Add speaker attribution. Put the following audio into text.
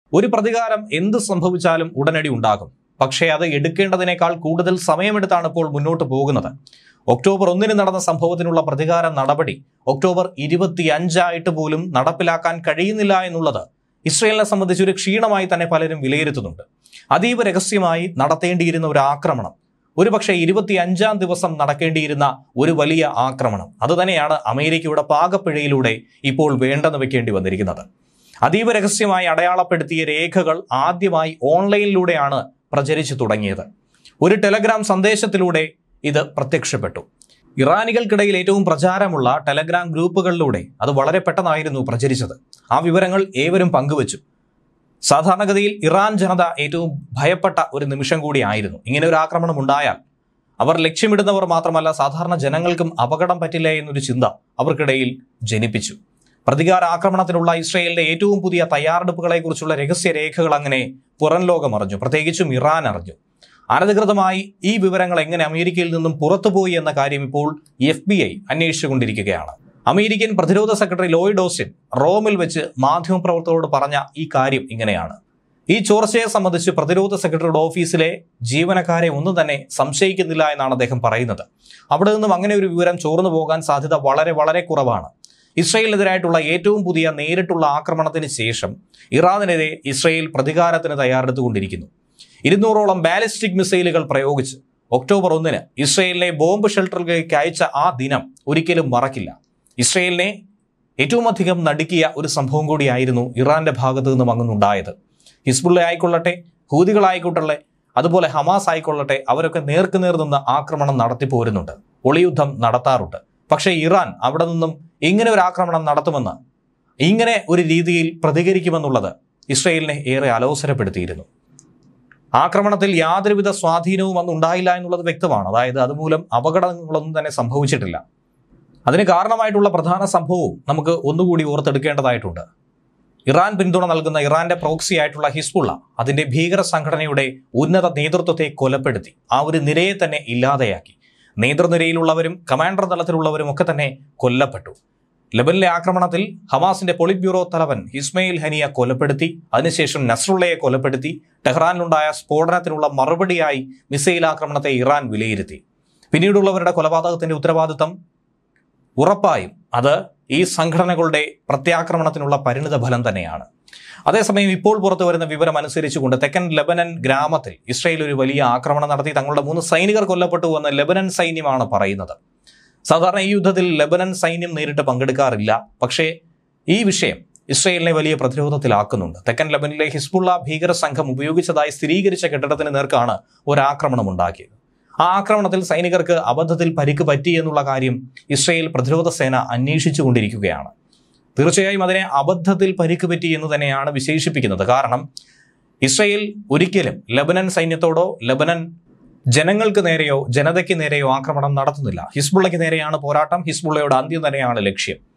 Speaker 1: ഒരു പ്രതികാരം എന്ത് സംഭവിച്ചാലും ഉടനടി ഉണ്ടാകും പക്ഷേ അത് എടുക്കേണ്ടതിനേക്കാൾ കൂടുതൽ സമയമെടുത്താണ് ഇപ്പോൾ മുന്നോട്ട് പോകുന്നത് ഒക്ടോബർ ഒന്നിന് നടന്ന സംഭവത്തിനുള്ള പ്രതികാര നടപടി ഒക്ടോബർ ഇരുപത്തിയഞ്ചായിട്ട് പോലും നടപ്പിലാക്കാൻ കഴിയുന്നില്ല എന്നുള്ളത് ഇസ്രയേലിനെ സംബന്ധിച്ച് ഒരു ക്ഷീണമായി തന്നെ പലരും വിലയിരുത്തുന്നുണ്ട് അതീവ രഹസ്യമായി നടത്തേണ്ടിയിരുന്ന ഒരു ആക്രമണം ഒരുപക്ഷെ ഇരുപത്തിയഞ്ചാം ദിവസം നടക്കേണ്ടിയിരുന്ന ഒരു വലിയ ആക്രമണം അതുതന്നെയാണ് അമേരിക്കയുടെ പാകപ്പിഴയിലൂടെ ഇപ്പോൾ വേണ്ടെന്ന് വെക്കേണ്ടി വന്നിരിക്കുന്നത് അതീവ രഹസ്യമായി അടയാളപ്പെടുത്തിയ രേഖകൾ ആദ്യമായി ഓൺലൈനിലൂടെയാണ് പ്രചരിച്ചു തുടങ്ങിയത് ഒരു ടെലഗ്രാം സന്ദേശത്തിലൂടെ ഇത് പ്രത്യക്ഷപ്പെട്ടു ഇറാനികൾക്കിടയിൽ ഏറ്റവും പ്രചാരമുള്ള ടെലഗ്രാം ഗ്രൂപ്പുകളിലൂടെ അത് വളരെ പെട്ടെന്നായിരുന്നു പ്രചരിച്ചത് ആ വിവരങ്ങൾ ഏവരും പങ്കുവച്ചു സാധാരണഗതിയിൽ ഇറാൻ ജനത ഏറ്റവും ഭയപ്പെട്ട ഒരു നിമിഷം കൂടിയായിരുന്നു ഇങ്ങനെ ഒരു ആക്രമണം ഉണ്ടായാൽ അവർ ലക്ഷ്യമിടുന്നവർ മാത്രമല്ല സാധാരണ ജനങ്ങൾക്കും അപകടം പറ്റില്ല എന്നൊരു ചിന്ത അവർക്കിടയിൽ ജനിപ്പിച്ചു പ്രതികാര ആക്രമണത്തിനുള്ള ഇസ്രയേലിന്റെ ഏറ്റവും പുതിയ തയ്യാറെടുപ്പുകളെക്കുറിച്ചുള്ള രഹസ്യരേഖകൾ അങ്ങനെ പുറം ലോകം അറിഞ്ഞു പ്രത്യേകിച്ചും ഇറാൻ അറിഞ്ഞു അനധികൃതമായി ഈ വിവരങ്ങൾ എങ്ങനെ അമേരിക്കയിൽ നിന്നും പുറത്തുപോയി എന്ന കാര്യം ഇപ്പോൾ എഫ് ബി ഐ അന്വേഷിച്ചുകൊണ്ടിരിക്കുകയാണ് അമേരിക്കൻ പ്രതിരോധ സെക്രട്ടറി ലോയിഡ് ഓസ്റ്റിൻ റോമിൽ വെച്ച് മാധ്യമപ്രവർത്തകരോട് പറഞ്ഞ ഈ കാര്യം ഇങ്ങനെയാണ് ഈ ചോർച്ചയെ സംബന്ധിച്ച് പ്രതിരോധ സെക്രട്ടറിയുടെ ഓഫീസിലെ ജീവനക്കാരെ ഒന്നും തന്നെ സംശയിക്കുന്നില്ല എന്നാണ് അദ്ദേഹം പറയുന്നത് അവിടെ നിന്നും അങ്ങനെ ഒരു വിവരം ചോർന്നു പോകാൻ സാധ്യത വളരെ വളരെ കുറവാണ് ഇസ്രയേലിനെതിരായിട്ടുള്ള ഏറ്റവും പുതിയ നേരിട്ടുള്ള ആക്രമണത്തിന് ശേഷം ഇറാനെതിരെ ഇസ്രയേൽ പ്രതികാരത്തിന് തയ്യാറെടുത്തുകൊണ്ടിരിക്കുന്നു ഇരുന്നൂറോളം ബാലിസ്റ്റിക് മിസൈലുകൾ പ്രയോഗിച്ച് ഒക്ടോബർ ഒന്നിന് ഇസ്രയേലിനെ ബോംബ് ഷെൽട്ടറിലേക്ക് അയച്ച ആ ദിനം ഒരിക്കലും മറക്കില്ല ഇസ്രയേലിനെ ഏറ്റവും അധികം നടുക്കിയ ഒരു സംഭവം കൂടിയായിരുന്നു ഇറാന്റെ ഭാഗത്തു നിന്നും അങ്ങുന്നുണ്ടായത് ഹിസ്ബുള്ള ആയിക്കൊള്ളട്ടെ ഹൂതികളായിക്കൊള്ളട്ടെ അതുപോലെ ഹമാസ് ആയിക്കൊള്ളട്ടെ അവരൊക്കെ നേർക്കുനേർ നിന്ന് ആക്രമണം നടത്തി പോരുന്നുണ്ട് ഒളിയുദ്ധം നടത്താറുണ്ട് പക്ഷേ ഇറാൻ അവിടെ നിന്നും ഇങ്ങനെ ഒരു ആക്രമണം നടത്തുമെന്ന് ഇങ്ങനെ ഒരു രീതിയിൽ പ്രതികരിക്കുമെന്നുള്ളത് ഇസ്രയേലിനെ ഏറെ അലോസരപ്പെടുത്തിയിരുന്നു ആക്രമണത്തിൽ യാതൊരുവിധ സ്വാധീനവും അന്ന് ഉണ്ടായില്ല എന്നുള്ളത് വ്യക്തമാണ് അതായത് അതുമൂലം അപകടങ്ങളൊന്നും തന്നെ സംഭവിച്ചിട്ടില്ല അതിന് കാരണമായിട്ടുള്ള പ്രധാന സംഭവവും നമുക്ക് ഒന്നുകൂടി ഓർത്തെടുക്കേണ്ടതായിട്ടുണ്ട് ഇറാൻ പിന്തുണ നൽകുന്ന ഇറാന്റെ പ്രോക്സി ആയിട്ടുള്ള ഹിസ്ബുള്ള അതിന്റെ ഭീകര സംഘടനയുടെ ഉന്നത നേതൃത്വത്തെ കൊലപ്പെടുത്തി ആ ഒരു നിരയെ തന്നെ ഇല്ലാതെയാക്കി നേതൃനിരയിലുള്ളവരും കമാൻഡർ തലത്തിലുള്ളവരും ഒക്കെ തന്നെ കൊല്ലപ്പെട്ടു ലബനിലെ ആക്രമണത്തിൽ ഹമാസിന്റെ പൊളിറ്റ് ബ്യൂറോ തലവൻ ഇസ്മയിൽ ഹനിയ കൊലപ്പെടുത്തി അതിനുശേഷം നസ്രുള്ളയെ കൊലപ്പെടുത്തി ടെഹ്റാനിലുണ്ടായ സ്ഫോടനത്തിനുള്ള മറുപടിയായി മിസൈൽ ആക്രമണത്തെ ഇറാൻ വിലയിരുത്തി പിന്നീടുള്ളവരുടെ കൊലപാതകത്തിന്റെ ഉത്തരവാദിത്തം ഉറപ്പായും അത് ഈ സംഘടനകളുടെ പ്രത്യാക്രമണത്തിനുള്ള പരിണിത ഫലം തന്നെയാണ് അതേസമയം ഇപ്പോൾ പുറത്തു വരുന്ന വിവരം അനുസരിച്ചുകൊണ്ട് തെക്കൻ ലബനൻ ഗ്രാമത്തിൽ ഇസ്രയേൽ ഒരു വലിയ ആക്രമണം നടത്തി തങ്ങളുടെ മൂന്ന് സൈനികർ കൊല്ലപ്പെട്ടു എന്ന് ലബനൻ സൈന്യമാണ് പറയുന്നത് സാധാരണ ഈ യുദ്ധത്തിൽ ലബനൻ സൈന്യം നേരിട്ട് പങ്കെടുക്കാറില്ല പക്ഷേ ഈ വിഷയം ഇസ്രയേലിനെ വലിയ പ്രതിരോധത്തിലാക്കുന്നുണ്ട് തെക്കൻ ലബനിലെ ഹിസ്ബുള്ള ഭീകര സംഘം ഉപയോഗിച്ചതായി സ്ഥിരീകരിച്ച കെട്ടിടത്തിന് നേർക്കാണ് ഒരു ആക്രമണം ഉണ്ടാക്കിയത് ആ ആക്രമണത്തിൽ സൈനികർക്ക് അബദ്ധത്തിൽ പരിക്ക് പറ്റി എന്നുള്ള കാര്യം ഇസ്രയേൽ പ്രതിരോധ സേന അന്വേഷിച്ചുകൊണ്ടിരിക്കുകയാണ് തീർച്ചയായും അതിനെ അബദ്ധത്തിൽ പരിക്ക് പറ്റി എന്ന് തന്നെയാണ് വിശേഷിപ്പിക്കുന്നത് കാരണം ഇസ്രയേൽ ഒരിക്കലും ലബനൻ സൈന്യത്തോടോ ലബനൻ ജനങ്ങൾക്ക് നേരെയോ ജനതയ്ക്ക് നേരെയോ ആക്രമണം നടത്തുന്നില്ല ഹിസ്ബുള്ളയ്ക്ക് നേരെയാണ് പോരാട്ടം ഹിസ്ബുള്ളയുടെ അന്ത്യം തന്നെയാണ് ലക്ഷ്യം